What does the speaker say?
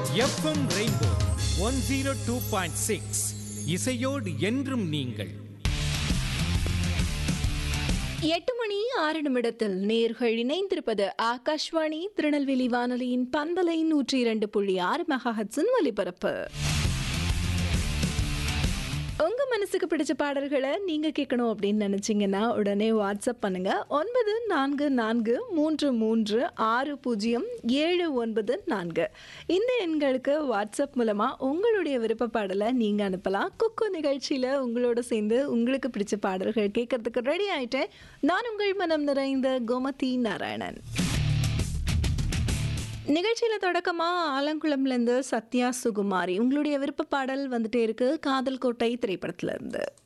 FM Rainbow one zero two point six இசையோடு என்றும் நீங்கள் எட்டு மணி ஆறு நிமிடத்தில் நேர்கள் இணைந்திருப்பது ஆகாஷ்வாணி திருநெல்வேலி வானொலியின் பண்பலை நூற்றி இரண்டு புள்ளி ஆறு மெகாஹட்ஸின் ஒலிபரப்பு உங்க மனசுக்கு பிடிச்ச பாடல்களை நீங்க கேட்கணும் அப்படின்னு நினைச்சீங்கன்னா உடனே வாட்ஸ்அப் பண்ணுங்க ஒன்பது நான்கு நான்கு மூன்று மூன்று ஆறு பூஜ்ஜியம் ஏழு ஒன்பது நான்கு இந்த எண்களுக்கு வாட்ஸ்அப் மூலமா உங்களுடைய விருப்ப பாடலை நீங்க அனுப்பலாம் குக்கு நிகழ்ச்சியில உங்களோட சேர்ந்து உங்களுக்கு பிடிச்ச பாடல்கள் கேட்கறதுக்கு ரெடி ஆயிட்டேன் நான் உங்கள் மனம் நிறைந்த கோமதி நாராயணன் நிகழ்ச்சியில தொடக்கமா ஆலங்குளம்ல இருந்து சத்யா சுகுமாரி உங்களுடைய விருப்ப பாடல் வந்துட்டே இருக்கு காதல் கோட்டை திரைப்படத்துல இருந்து